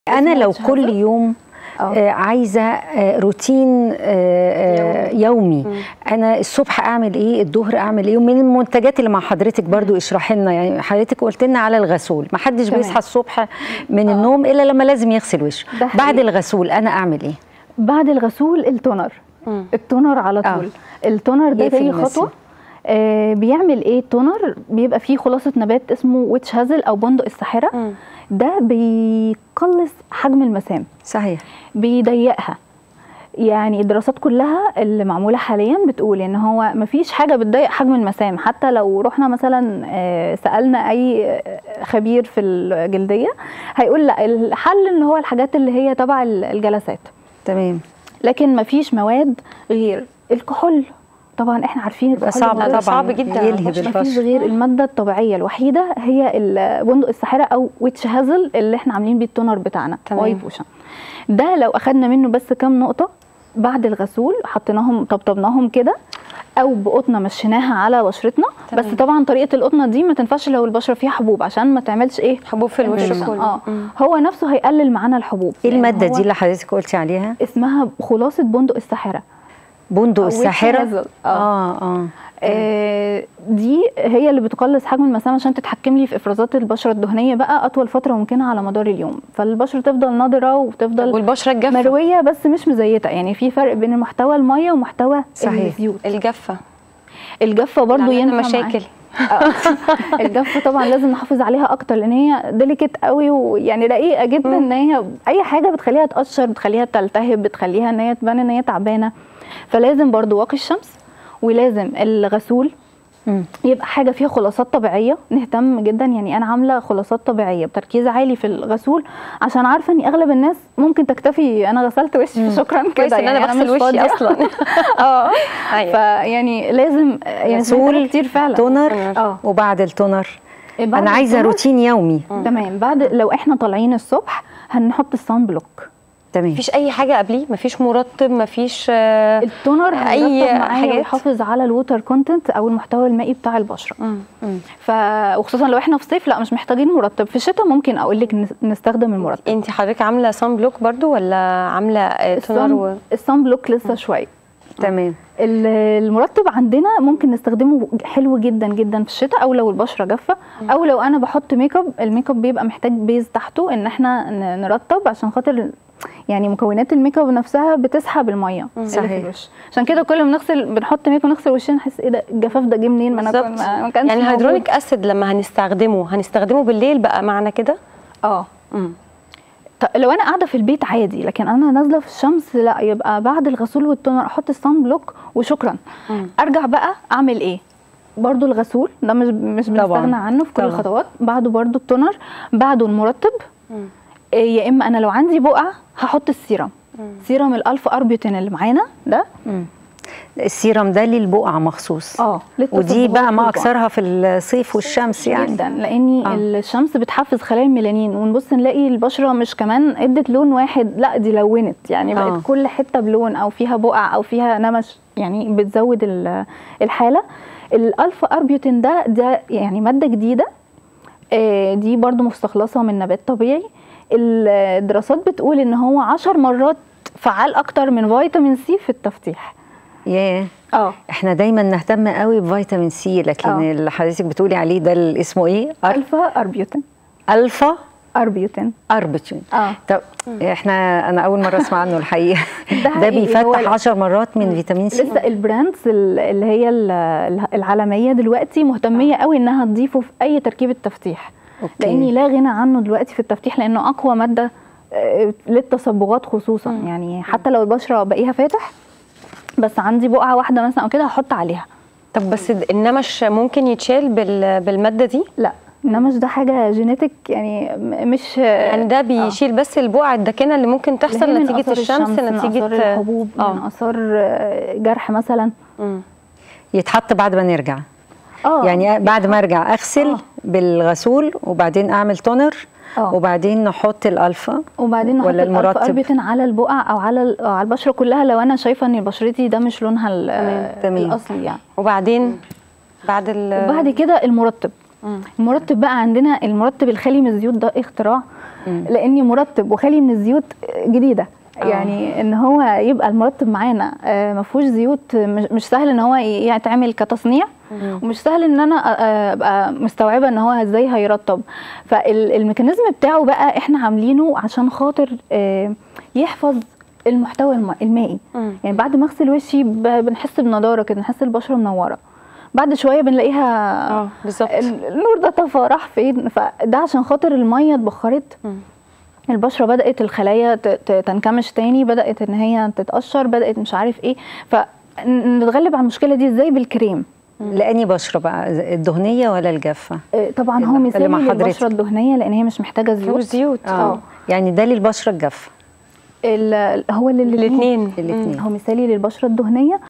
انا لو اسمه كل هذا؟ يوم اه آه، عايزه آه، روتين آه، آه، يومي مم. انا الصبح اعمل ايه الظهر اعمل ايه ومن المنتجات اللي مع حضرتك برضو اشرحي لنا يعني حضرتك قلت لنا على الغسول ما حدش تمام. بيصحى الصبح من آه. النوم الا لما لازم يغسل وشه ده حقيقي. بعد الغسول انا اعمل ايه بعد الغسول التونر مم. التونر على آه. طول التونر ده يقفل تاني المسام. خطوه آه بيعمل ايه التونر بيبقى فيه خلاصه نبات اسمه ويتش هازل او بندق الساحره مم. ده بيقلص حجم المسام صحيح بيضيقها يعني الدراسات كلها اللي معموله حاليا بتقول ان هو مفيش حاجه بتضيق حجم المسام حتى لو رحنا مثلا آه، سالنا اي آه، خبير في الجلديه هيقول لا الحل ان هو الحاجات اللي هي تبع الجلسات تمام لكن مفيش مواد غير الكحول طبعا احنا عارفين يبقى الكحول صعب موجود. طبعا صعب جدا. يلهب مفيش البشر غير الماده الطبيعيه الوحيده هي ال- بندق الساحره او ويتش هازل اللي احنا عاملين بيه التونر بتاعنا تمام. واي بوشن ده لو اخدنا منه بس كام نقطه بعد الغسول حطيناهم طبطبناهم كده او بقطنه مشيناها على بشرتنا تمام. بس طبعا طريقه القطنه دي ما تنفعش لو البشره فيها حبوب عشان ما تعملش ايه حبوب في الوش infection. كله اه مم. هو نفسه هيقلل معانا الحبوب ايه لأن الماده هو دي اللي حضرتك قلتي عليها اسمها خلاصه بندق الساحره بندق أو witch الساحره hazel. اه اه اه آه، دي هي اللي بتقلص حجم المسام عشان تتحكم لي في افرازات البشره الدهنيه بقى اطول فتره ممكنه على مدار اليوم فالبشره تفضل نضره وتفضل والبشره الجافه مرويه بس مش مزيته يعني في فرق بين محتوى الميه ومحتوى صحيح. الزيوت الجافه الجافه برضو اللي عندنا ينفع معاها. مشاكل آه. الجافه طبعا لازم نحافظ عليها اكتر لان هي ديليكت قوي ويعني رقيقه جدا مم. ان هي اي حاجه بتخليها تقشر بتخليها تلتهب بتخليها ان هي تبان ان هي تعبانه فلازم برضو واقي الشمس ولازم الغسول مم. يبقى حاجه فيها خلاصات طبيعيه نهتم جدا يعني انا عامله خلاصات طبيعيه بتركيز عالي في الغسول عشان عارفه ان اغلب الناس ممكن تكتفي انا غسلت وشي شكرا كده كويس ان انا يعني بغسل مش وشي فاضية. اصلا اه ايوه فيعني لازم يعني سمعت غسول، كتير فعلا تونر اه وبعد التونر بعد انا عايزه التونر- روتين يومي تمام بعد لو احنا طالعين الصبح هنحط الصن بلوك تمام مفيش اي حاجه قبليه مفيش مرطب مفيش آه، التونر أي هيرطب معايا حاجات؟ ويحافظ على الووتر كونتنت او المحتوى المائي بتاع البشره مم. مم. ف وخصوصا لو احنا في صيف لا مش محتاجين مرطب في الشتاء ممكن اقول لك نس- نستخدم المرطب انت حضرتك عامله صن بلوك برضو ولا عامله آه، تونر و... الصن الصن بلوك لسه شويه تمام ال- المرطب عندنا ممكن نستخدمه حلو جدا جدا في الشتاء او لو البشره جافه او لو انا بحط ميك اب الميك اب بيبقى محتاج بيز تحته ان احنا ن- نرطب عشان خاطر يعني مكونات الميك اب نفسها بتسحب الميه اللي في صحيح. الوش عشان كده كل ما نغسل بنحط ميك اب نغسل وشنا نحس ايه ده الجفاف ده جه منين ما انا بالظبط. كنت- ما ما كانش يعني موجود. الهيدرونيك اسيد لما هنستخدمه هنستخدمه بالليل بقى معنى كده اه مم. طب لو انا قاعده في البيت عادي لكن انا نازله في الشمس لا يبقى بعد الغسول والتونر احط الصن بلوك وشكرا مم. ارجع بقى اعمل ايه برضو الغسول ده مش مش طبعاً. بنستغنى عنه في كل طبعاً. الخطوات بعده برضو التونر بعده المرطب مم. إيه، يا اما انا لو عندي بقعه هحط السيرم مم. سيرم الالفا اربيوتين اللي معانا ده مم. السيرم ده للبقع مخصوص اه ودي للتصبغات بقى ما والبقع. اكثرها في الصيف والشمس يعني جدا لاني آه. آه. الشمس بتحفز خلايا الميلانين ونبص نلاقي البشره مش كمان ادت لون واحد لا دي لونت يعني بقت آه. كل حته بلون او فيها بقع او فيها نمش يعني بتزود ال- الحاله الالفا اربيوتين ده ده يعني ماده جديده آه، دي برضو مستخلصه من نبات طبيعي الدراسات بتقول ان هو عشر مرات فعال اكتر من فيتامين سي في التفتيح ياه اه احنا دايما نهتم قوي بفيتامين سي لكن آه. اللي حضرتك بتقولي عليه ده اللي اسمه ايه أر... الفا اربيوتين الفا اربيوتين اربتين اه طب احنا انا اول مره اسمع عنه الحقيقه ده ده حقيقي، هو بيفتح ال- 10 مرات من فيتامين سي لسه البراندز ال- اللي هي ال- العالميه دلوقتي مهتميه قوي انها تضيفه في اي تركيبه تفتيح أوكي. لاني لا غنى عنه دلوقتي في التفتيح لانه اقوى ماده آه، للتصبغات خصوصا مم. يعني حتى لو البشره باقيها فاتح بس عندي بقعه واحده مثلا او كده هحط عليها طب بس النمش ممكن يتشال بال... بالماده دي لا النمش ده حاجه جينيتك يعني م- مش يعني ده بيشيل بس البقع الداكنه اللي ممكن تحصل اللي هي من نتيجه آثار الشمس, من نتيجه اثار الحبوب آه. من اثار آه، جرح مثلا مم. يتحط بعد ما نرجع اه يعني بعد ما ارجع اغسل آه. بالغسول وبعدين اعمل تونر آه. وبعدين نحط الالفا وبعدين نحط ولا الالفا المرطب اربيتين على البقع او على ال- أو على البشره كلها لو انا شايفه ان بشرتي ده مش لونها ال- تمام. الاصلي يعني وبعدين بعد ال وبعد كده المرطب المرطب بقى عندنا المرطب الخالي من الزيوت ده اختراع لاني مرطب وخالي من الزيوت جديده آه. يعني ان هو يبقى المرطب معانا آه، ما فيهوش زيوت مش مش سهل ان هو ي- يتعمل كتصنيع ومش سهل ان انا آه، ابقى مستوعبه ان هو ازاي هيرطب فالميكانيزم بتاعه بقى احنا عاملينه عشان خاطر آه، يحفظ المحتوى الم- المائي مم. يعني بعد ما اغسل وشي ب- بنحس بنضاره كده نحس البشره منوره بعد شويه بنلاقيها اه بالظبط ال- النور ده طفى راح فين فده عشان خاطر الميه اتبخرت مم. البشره بدات الخلايا ت- ت- تنكمش تاني بدات ان هي تتقشر بدات مش عارف ايه فنتغلب على المشكله دي ازاي بالكريم لاني بشره بقى الدهنيه ولا الجافه آه، طبعا اللي- هو اللي مثالي مع حضرتك. للبشره الدهنيه لان هي مش محتاجه فيه زيوت زيوت اه يعني ده للبشره الجافه ال- هو للاثنين الاثنين الاثنين هو مثالي للبشره الدهنيه